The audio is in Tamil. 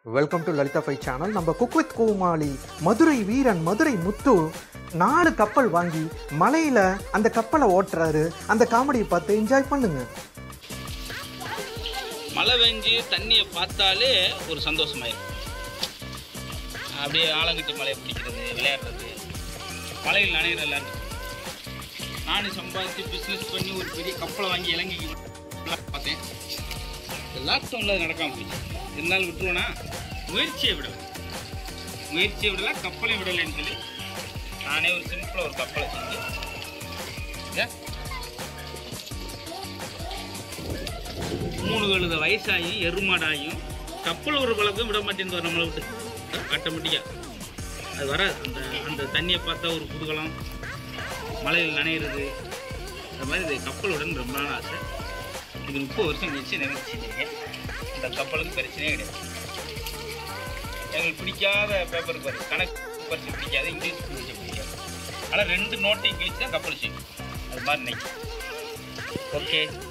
வெல்கம் டு லலிதா ஃபை சேனல் நம்ம குக் வித் கோமாளி மதுரை வீரன் மதுரை முத்து நாலு கப்பல் வாங்கி மலையில அந்த கப்பலை ஓட்டுறாரு அந்த காமெடியை பார்த்து என்ஜாய் பண்ணுங்க மழை பெஞ்சு தண்ணியை பார்த்தாலே ஒரு சந்தோஷமாயிருக்கும் அப்படியே ஆலங்கட்டி மலையை பிடிக்கிறது விளையாடுறது மலையில் நனைகிற எல்லாரும் நானும் சம்பாதிச்சு பிஸ்னஸ் பண்ணி ஒரு பெரிய கப்பலை வாங்கி இலங்கைக்கு விடலாம் பார்த்தேன் லாக்டவுனில் அது நடக்காம போச்சு இருந்தாலும் விட்டுருவேனா முயற்சியை விடலை முயற்சியை விடல கப்பலையும் விடலைன்னு சொல்லி நானே ஒரு சிம்பிளாக ஒரு கப்பலை செஞ்சு ஏன் மூணு கழுத வயசாகி எருமாடாயும் கப்பல் ஒரு பழக்கம் விட மாட்டேன்னு நம்மளை விட்டு ஆட்டோமேட்டிக்காக அது வர அந்த அந்த தண்ணியை பார்த்தா ஒரு குதூகலம் மலையில் நனையிறது அந்த மாதிரி இது கப்பலுடன் ரொம்ப நாள் ஆசை இது முப்பது வருஷம் கழிச்சு நினைச்சிட்டீங்க இந்த கப்பலுக்கு பிரச்சனையே கிடையாது எங்களுக்கு பிடிக்காத பேப்பர் பாரு கணக்கு பரிசு பிடிக்காது இங்கிலீஷ் பரிசு பிடிக்காது ஆனால் ரெண்டு நோட்டையும் கழிச்சு தான் கப்பல் செய்யும் அது மாதிரி நினைக்கும் ஓகே